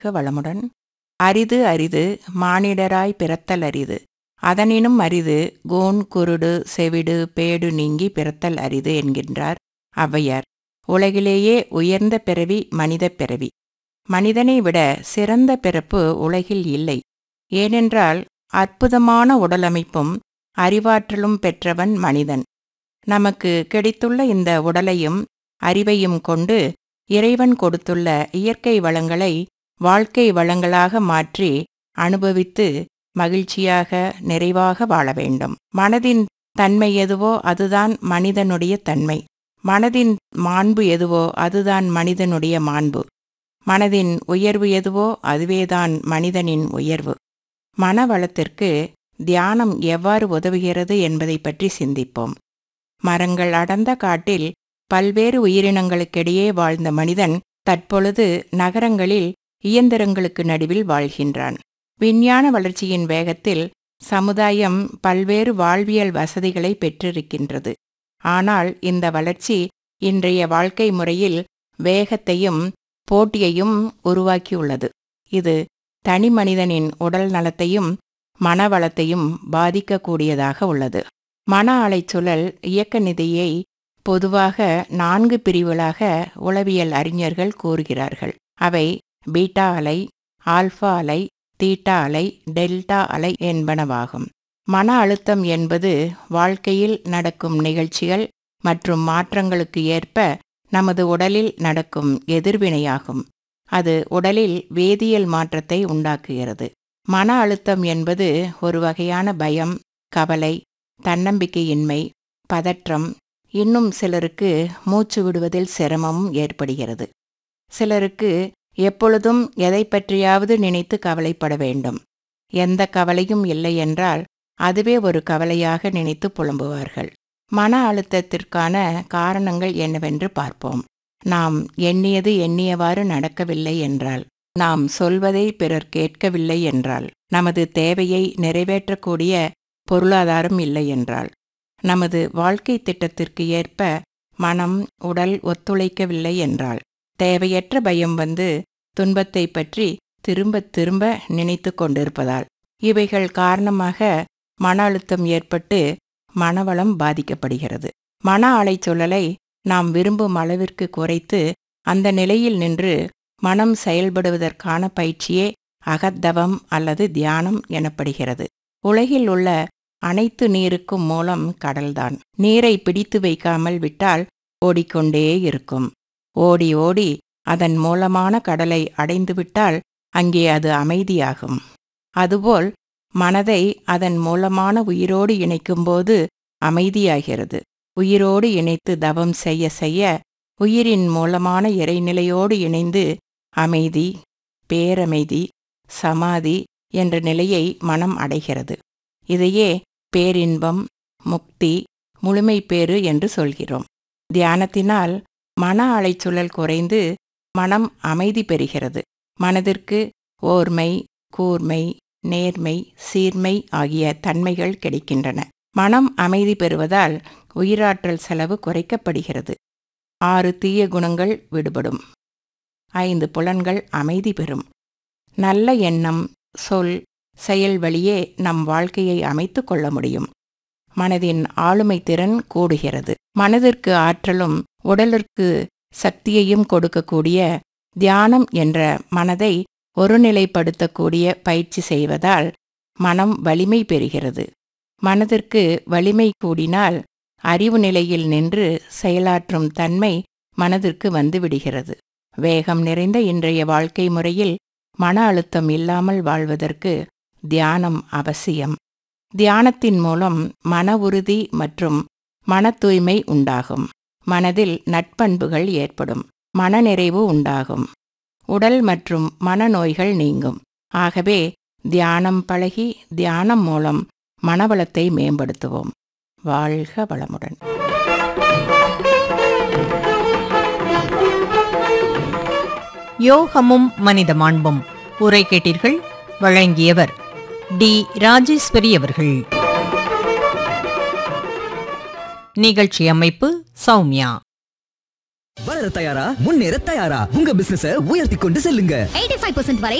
வாழ்க வளமுடன் அரிது அரிது மானிடராய் பிறத்தல் அரிது அதனினும் அரிது கோன் குருடு செவிடு பேடு நீங்கி பிறத்தல் அரிது என்கின்றார் ஔவையார் உலகிலேயே உயர்ந்த பிறவி மனிதப் பிறவி மனிதனை விட சிறந்த பிறப்பு உலகில் இல்லை ஏனென்றால் அற்புதமான உடலமைப்பும் அறிவாற்றலும் பெற்றவன் மனிதன் நமக்கு கிடைத்துள்ள இந்த உடலையும் அறிவையும் கொண்டு இறைவன் கொடுத்துள்ள இயற்கை வளங்களை வாழ்க்கை வளங்களாக மாற்றி அனுபவித்து மகிழ்ச்சியாக நிறைவாக வாழ வேண்டும் மனதின் தன்மை எதுவோ அதுதான் மனிதனுடைய தன்மை மனதின் மாண்பு எதுவோ அதுதான் மனிதனுடைய மாண்பு மனதின் உயர்வு எதுவோ அதுவேதான் மனிதனின் உயர்வு மன வளத்திற்கு தியானம் எவ்வாறு உதவுகிறது என்பதை பற்றி சிந்திப்போம் மரங்கள் அடர்ந்த காட்டில் பல்வேறு உயிரினங்களுக்கிடையே வாழ்ந்த மனிதன் தற்பொழுது நகரங்களில் இயந்திரங்களுக்கு நடுவில் வாழ்கின்றான் விஞ்ஞான வளர்ச்சியின் வேகத்தில் சமுதாயம் பல்வேறு வாழ்வியல் வசதிகளை பெற்றிருக்கின்றது ஆனால் இந்த வளர்ச்சி இன்றைய வாழ்க்கை முறையில் வேகத்தையும் போட்டியையும் உருவாக்கியுள்ளது இது தனி மனிதனின் உடல் நலத்தையும் மனவளத்தையும் பாதிக்கக்கூடியதாக உள்ளது மன அலைச்சூழல் இயக்க நிதியை பொதுவாக நான்கு பிரிவுகளாக உளவியல் அறிஞர்கள் கூறுகிறார்கள் அவை பீட்டா அலை ஆல்ஃபா அலை தீட்டா அலை டெல்டா அலை என்பனவாகும் மன அழுத்தம் என்பது வாழ்க்கையில் நடக்கும் நிகழ்ச்சிகள் மற்றும் மாற்றங்களுக்கு ஏற்ப நமது உடலில் நடக்கும் எதிர்வினையாகும் அது உடலில் வேதியியல் மாற்றத்தை உண்டாக்குகிறது மன அழுத்தம் என்பது ஒரு வகையான பயம் கவலை தன்னம்பிக்கையின்மை பதற்றம் இன்னும் சிலருக்கு மூச்சு விடுவதில் சிரமமும் ஏற்படுகிறது சிலருக்கு எப்பொழுதும் எதை பற்றியாவது நினைத்து கவலைப்பட வேண்டும் எந்த கவலையும் இல்லை என்றால் அதுவே ஒரு கவலையாக நினைத்து புலம்புவார்கள் மன அழுத்தத்திற்கான காரணங்கள் என்னவென்று பார்ப்போம் நாம் எண்ணியது எண்ணியவாறு நடக்கவில்லை என்றால் நாம் சொல்வதை பிறர் கேட்கவில்லை என்றால் நமது தேவையை நிறைவேற்றக்கூடிய பொருளாதாரம் இல்லை என்றால் நமது வாழ்க்கை திட்டத்திற்கு ஏற்ப மனம் உடல் ஒத்துழைக்கவில்லை என்றால் தேவையற்ற பயம் வந்து துன்பத்தை பற்றி திரும்ப திரும்ப நினைத்து கொண்டிருப்பதால் இவைகள் காரணமாக மன அழுத்தம் ஏற்பட்டு மனவளம் பாதிக்கப்படுகிறது மன அலைச்சூழலை நாம் விரும்பும் அளவிற்கு குறைத்து அந்த நிலையில் நின்று மனம் செயல்படுவதற்கான பயிற்சியே அகத்தவம் அல்லது தியானம் எனப்படுகிறது உலகில் உள்ள அனைத்து நீருக்கும் மூலம் கடல்தான் நீரை பிடித்து வைக்காமல் விட்டால் ஓடிக்கொண்டே இருக்கும் ஓடி ஓடி அதன் மூலமான கடலை அடைந்துவிட்டால் அங்கே அது அமைதியாகும் அதுபோல் மனதை அதன் மூலமான உயிரோடு இணைக்கும்போது அமைதியாகிறது உயிரோடு இணைத்து தவம் செய்ய செய்ய உயிரின் மூலமான இறைநிலையோடு இணைந்து அமைதி பேரமைதி சமாதி என்ற நிலையை மனம் அடைகிறது இதையே பேரின்பம் முக்தி முழுமை பேறு என்று சொல்கிறோம் தியானத்தினால் மன அலைச்சூழல் குறைந்து மனம் அமைதி பெறுகிறது மனதிற்கு ஓர்மை கூர்மை நேர்மை சீர்மை ஆகிய தன்மைகள் கிடைக்கின்றன மனம் அமைதி பெறுவதால் உயிராற்றல் செலவு குறைக்கப்படுகிறது ஆறு தீய குணங்கள் விடுபடும் ஐந்து புலன்கள் அமைதி பெறும் நல்ல எண்ணம் சொல் செயல் வழியே நம் வாழ்க்கையை அமைத்து கொள்ள முடியும் மனதின் ஆளுமை திறன் கூடுகிறது மனதிற்கு ஆற்றலும் உடலிற்கு சக்தியையும் கொடுக்கக்கூடிய தியானம் என்ற மனதை ஒருநிலைப்படுத்தக்கூடிய பயிற்சி செய்வதால் மனம் வலிமை பெறுகிறது மனதிற்கு வலிமை கூடினால் அறிவு நிலையில் நின்று செயலாற்றும் தன்மை மனதிற்கு வந்துவிடுகிறது வேகம் நிறைந்த இன்றைய வாழ்க்கை முறையில் மன அழுத்தம் இல்லாமல் வாழ்வதற்கு தியானம் அவசியம் தியானத்தின் மூலம் மன உறுதி மற்றும் மன தூய்மை உண்டாகும் மனதில் நட்பண்புகள் ஏற்படும் மனநிறைவு உண்டாகும் உடல் மற்றும் மனநோய்கள் நீங்கும் ஆகவே தியானம் பழகி தியானம் மூலம் மனவளத்தை மேம்படுத்துவோம் வாழ்க வளமுடன் யோகமும் மனித மாண்பும் உரை கேட்டீர்கள் வழங்கியவர் டி ராஜேஸ்வரி அவர்கள் நிகழ்ச்சி அமைப்பு சௌமியா வளர தயாரா முன்னேற தயாரா உங்க பிசினஸ உயர்த்தி கொண்டு செல்லுங்க 85% வரை